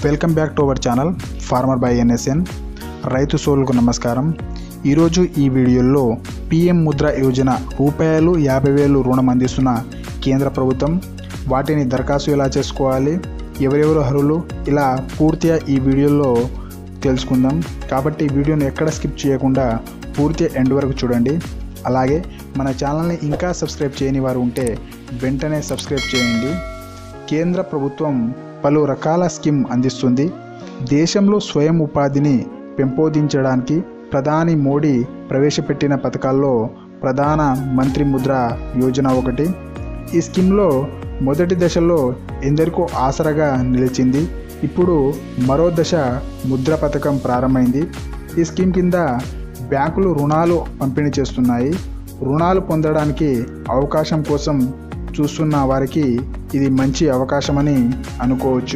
welcome back to our channel farmer by NSN రైతు సోలుకు నమస్కారం ఈరోజు ఈ వీడియోలో పిఎం ముద్ర యోజన రూపాయలు యాభై వేలు రుణం అందిస్తున్న కేంద్ర ప్రభుత్వం వాటిని దరఖాస్తు ఎలా చేసుకోవాలి ఎవరెవరు అర్హులు ఇలా పూర్తిగా ఈ వీడియోలో తెలుసుకుందాం కాబట్టి వీడియోను ఎక్కడ స్కిప్ చేయకుండా పూర్తి ఎండ్ వరకు చూడండి అలాగే మన ఛానల్ని ఇంకా సబ్స్క్రైబ్ చేయని వారు ఉంటే వెంటనే సబ్స్క్రైబ్ చేయండి కేంద్ర ప్రభుత్వం పలు రకాల స్కీమ్ అందిస్తుంది దేశంలో స్వయం ఉపాధిని పెంపొందించడానికి ప్రధాని మోడీ ప్రవేశపెట్టిన పథకాల్లో ప్రధాన మంత్రి ముద్ర యోజన ఒకటి ఈ స్కీమ్లో మొదటి దశలో ఎందరికో ఆసరగా నిలిచింది ఇప్పుడు మరో దశ ముద్ర పథకం ప్రారంభమైంది ఈ స్కీమ్ కింద బ్యాంకులు రుణాలు పంపిణీ చేస్తున్నాయి రుణాలు పొందడానికి అవకాశం కోసం చూస్తున్న వారికి ఇది మంచి అవకాశమని అనుకోవచ్చు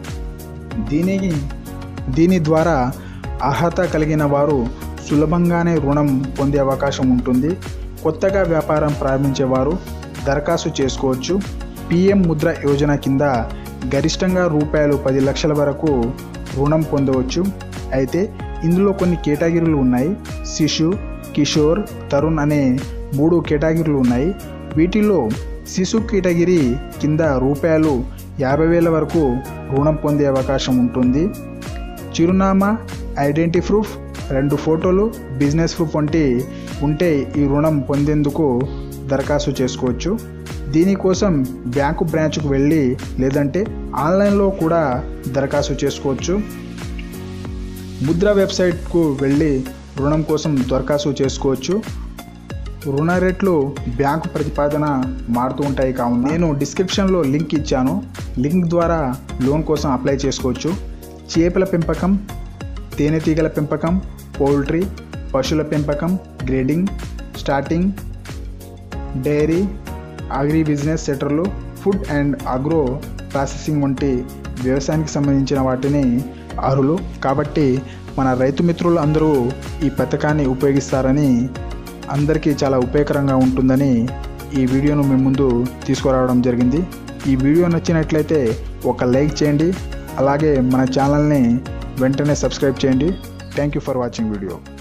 దీనికి దీని ద్వారా అర్హత కలిగిన వారు సులభంగానే రుణం పొందే అవకాశం ఉంటుంది కొత్తగా వ్యాపారం ప్రారంభించేవారు దరఖాస్తు చేసుకోవచ్చు పిఎం ముద్ర యోజన కింద గరిష్టంగా రూపాయలు పది లక్షల వరకు రుణం పొందవచ్చు అయితే ఇందులో కొన్ని కేటగిరీలు ఉన్నాయి శిశు కిషోర్ తరుణ్ అనే మూడు కేటగిరీలు ఉన్నాయి వీటిలో శిశు కేటగిరీ కింద రూపాయలు యాభై వేల వరకు రుణం పొందే అవకాశం ఉంటుంది చిరునామా ఐడెంటి ప్రూఫ్ రెండు ఫోటోలు బిజినెస్ ప్రూఫ్ వంటి ఉంటే ఈ రుణం పొందేందుకు దరఖాస్తు చేసుకోవచ్చు దీనికోసం బ్యాంకు బ్రాంచ్కు వెళ్ళి లేదంటే ఆన్లైన్లో కూడా దరఖాస్తు చేసుకోవచ్చు ముద్ర వెబ్సైట్కు వెళ్ళి రుణం కోసం దరఖాస్తు చేసుకోవచ్చు రుణ రేట్లు బ్యాంకు ప్రతిపాదన మారుతూ ఉంటాయి కావున నేను డిస్క్రిప్షన్లో లింక్ ఇచ్చాను లింక్ ద్వారా లోన్ కోసం అప్లై చేసుకోవచ్చు చేపల పెంపకం తేనెటీగల పెంపకం పౌల్ట్రీ పశువుల పెంపకం grading starting dairy agri business సెక్టర్లు ఫుడ్ అండ్ అగ్రో ప్రాసెసింగ్ వంటి వ్యవసాయానికి సంబంధించిన వాటిని అర్హులు కాబట్టి మన రైతు మిత్రులు అందరూ ఈ పథకాన్ని ఉపయోగిస్తారని అందరికీ చాలా ఉపయోగకరంగా ఉంటుందని ఈ వీడియోను మీ ముందు తీసుకురావడం జరిగింది ఈ వీడియో నచ్చినట్లయితే ఒక లైక్ చేయండి అలాగే మన ఛానల్ని వెంటనే సబ్స్క్రైబ్ చేయండి thank you for watching video